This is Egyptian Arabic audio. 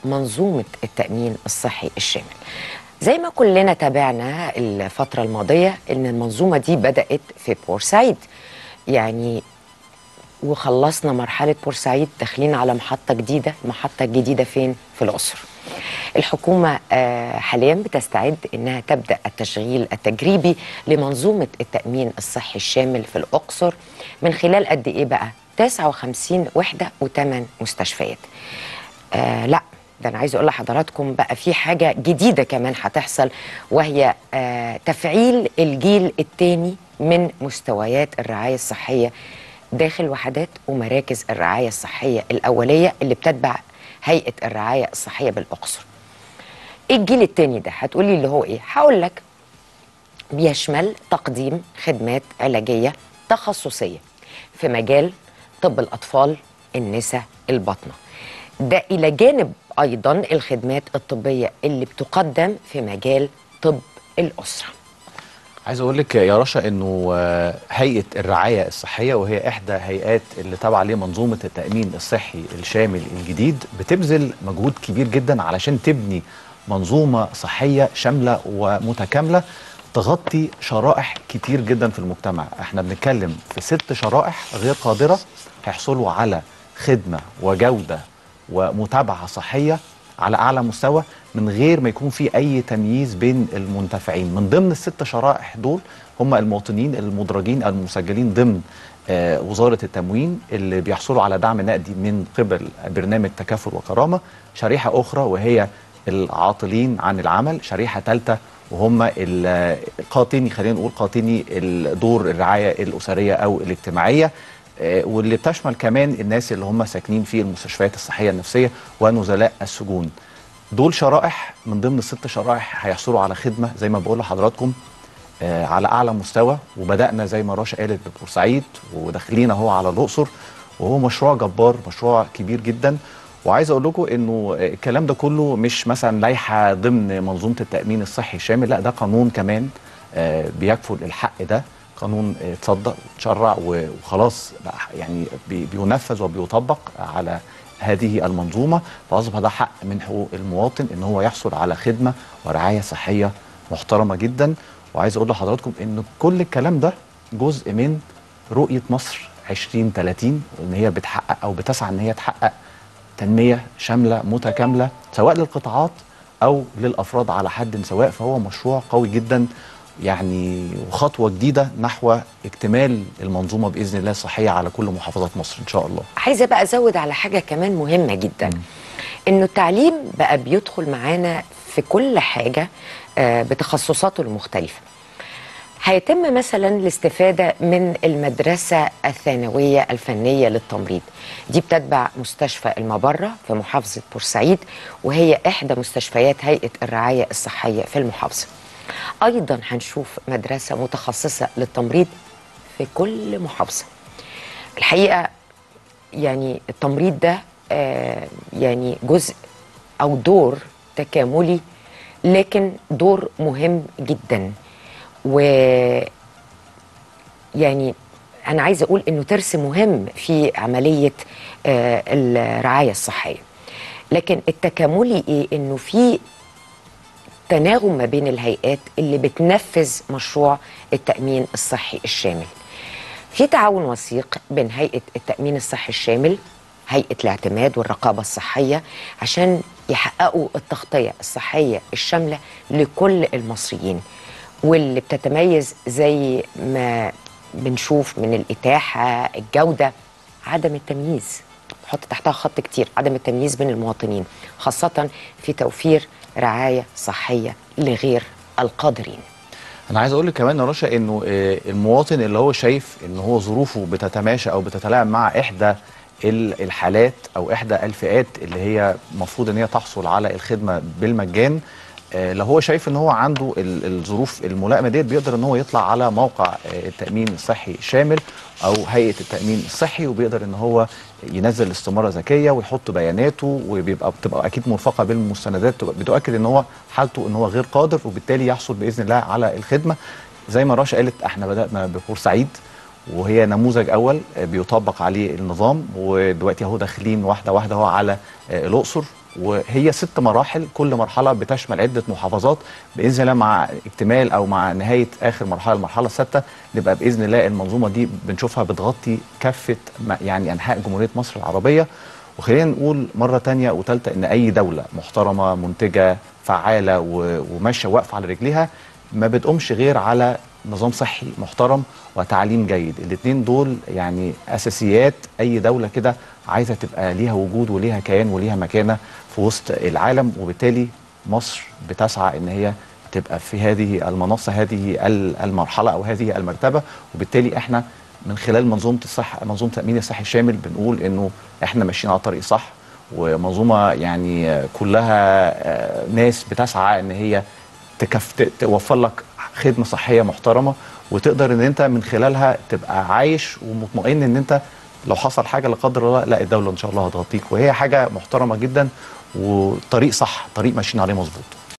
منظومة التأمين الصحي الشامل زي ما كلنا تابعنا الفترة الماضية إن المنظومة دي بدأت في بورسعيد يعني وخلصنا مرحلة بورسعيد داخلين على محطة جديدة المحطة الجديدة فين؟ في الأقصر الحكومة آه، حاليا بتستعد أنها تبدأ التشغيل التجريبي لمنظومة التأمين الصحي الشامل في الأقصر من خلال قد إيه بقى؟ 59 وحدة وثمان مستشفيات آه لا ده انا عايز اقول لحضراتكم بقى في حاجه جديده كمان هتحصل وهي آه تفعيل الجيل الثاني من مستويات الرعايه الصحيه داخل وحدات ومراكز الرعايه الصحيه الاوليه اللي بتتبع هيئه الرعايه الصحيه بالاقصر. ايه الجيل الثاني ده؟ هتقولي اللي هو ايه؟ هقول لك بيشمل تقديم خدمات علاجيه تخصصيه في مجال طب الاطفال، النساء، البطنه. ده الى جانب ايضا الخدمات الطبيه اللي بتقدم في مجال طب الاسره. عايز اقول لك يا رشا انه آه، هيئه الرعايه الصحيه وهي احدى هيئات اللي تابعه لمنظومه التامين الصحي الشامل الجديد بتبذل مجهود كبير جدا علشان تبني منظومه صحيه شامله ومتكامله تغطي شرائح كتير جدا في المجتمع احنا بنتكلم في ست شرائح غير قادره هيحصلوا على خدمه وجوده ومتابعه صحيه على اعلى مستوى من غير ما يكون في اي تمييز بين المنتفعين من ضمن الست شرائح دول هم المواطنين المدرجين المسجلين ضمن آه، وزاره التموين اللي بيحصلوا على دعم نقدي من قبل برنامج تكافل وكرامه شريحه اخرى وهي العاطلين عن العمل شريحه ثالثه وهم ال- قاطني خلينا نقول قاطني دور الرعايه الاسريه او الاجتماعيه آه، واللي بتشمل كمان الناس اللي هم ساكنين في المستشفيات الصحيه النفسيه ونزلاء السجون دول شرائح من ضمن الست شرائح هيحصلوا على خدمه زي ما بقول لحضراتكم آه، على اعلى مستوى وبدانا زي ما رشا قالت ببورسعيد وداخلين اهو على الاقصر وهو مشروع جبار مشروع كبير جدا وعايز اقول لكم انه آه، الكلام ده كله مش مثلا لائحه ضمن منظومه التامين الصحي الشامل لا ده قانون كمان آه، بيكفل الحق ده قانون آه، اتصدق واتشرع و- وخلاص بقى يعني بي- بينفذ وبيطبق على هذه المنظومه فاصبح ده حق من حقوق المواطن ان هو يحصل على خدمه ورعايه صحيه محترمه جدا وعايز اقول لحضراتكم ان كل الكلام ده جزء من رؤيه مصر 2030 ان هي بتحقق او بتسعى ان هي تحقق تنميه شامله متكامله سواء للقطاعات او للافراد على حد سواء فهو مشروع قوي جدا يعني وخطوه جديده نحو اكتمال المنظومه باذن الله الصحيه على كل محافظات مصر ان شاء الله عايزه بقى ازود على حاجه كمان مهمه جدا انه التعليم بقى بيدخل معانا في كل حاجه آه، بتخصصاته المختلفه هيتم مثلا الاستفاده من المدرسه الثانويه الفنيه للتمريض دي بتتبع مستشفى المبره في محافظه بورسعيد وهي احدى مستشفيات هيئه الرعايه الصحيه في المحافظه ايضا هنشوف مدرسه متخصصه للتمريض في كل محافظه الحقيقه يعني التمريض ده آه، يعني جزء او دور تكاملي لكن دور مهم جدا و يعني انا عايزه اقول انه ترس مهم في عمليه آه، الرعايه الصحيه لكن التكاملي ايه انه في تناغم ما بين الهيئات اللي بتنفذ مشروع التامين الصحي الشامل في تعاون وثيق بين هيئه التامين الصحي الشامل هيئه الاعتماد والرقابه الصحيه عشان يحققوا التغطيه الصحيه الشامله لكل المصريين واللي بتتميز زي ما بنشوف من الاتاحه الجوده عدم التمييز حط تحتها خط كتير عدم التمييز بين المواطنين خاصه في توفير رعايه صحيه لغير القادرين انا عايز اقول لك كمان يا رشا انه آه، المواطن اللي هو شايف ان هو ظروفه بتتماشى او بتتلائم مع احدى ال- الحالات او احدى الفئات اللي هي المفروض ان هي تحصل على الخدمه بالمجان آه، لو هو شايف ان هو عنده ال- الظروف الملائمه ديت بيقدر ان هو يطلع على موقع آه، التامين الصحي الشامل او هيئه التامين الصحي وبيقدر ان هو ينزل استماره ذكيه ويحط بياناته وبيبقى بتبقى اكيد مرفقه بالمستندات تبقى بتؤكد ان هو حالته ان هو غير قادر وبالتالي يحصل باذن الله على الخدمه زي ما رشا قالت احنا بدانا ببورسعيد وهي نموذج اول آه، بيطبق عليه النظام ودلوقتي اهو داخلين واحده واحده اهو على آه، الاقصر وهي ست مراحل كل مرحله بتشمل عده محافظات باذن الله مع اكتمال او مع نهايه اخر مرحله المرحله السادسه نبقى باذن الله المنظومه دي بنشوفها بتغطي كافه ما- يعني انحاء جمهوريه مصر العربيه وخلينا نقول مره تانية وثالثه ان اي دوله محترمه منتجه فعاله و- وماشيه واقفه على رجليها ما بتقومش غير على نظام صحي محترم وتعليم جيد الاثنين دول يعني اساسيات اي دوله كده عايزه تبقى ليها وجود وليها كيان وليها مكانه في وسط العالم وبالتالي مصر بتسعى ان هي تبقى في هذه المنصه هذه ال- المرحله او هذه المرتبه وبالتالي احنا من خلال منظومه الصحه منظومه التامين الصحي الشامل بنقول انه احنا ماشيين على طريق صح ومنظومه يعني آه، كلها آه، ناس بتسعى ان هي تكف... ت- توفر لك خدمه صحيه محترمه وتقدر ان انت من خلالها تبقى عايش ومطمئن ان انت لو حصل حاجه لا قدر الله لا الدوله ان شاء الله هتغطيك وهي حاجه محترمه جدا وطريق صح طريق ماشيين عليه مظبوط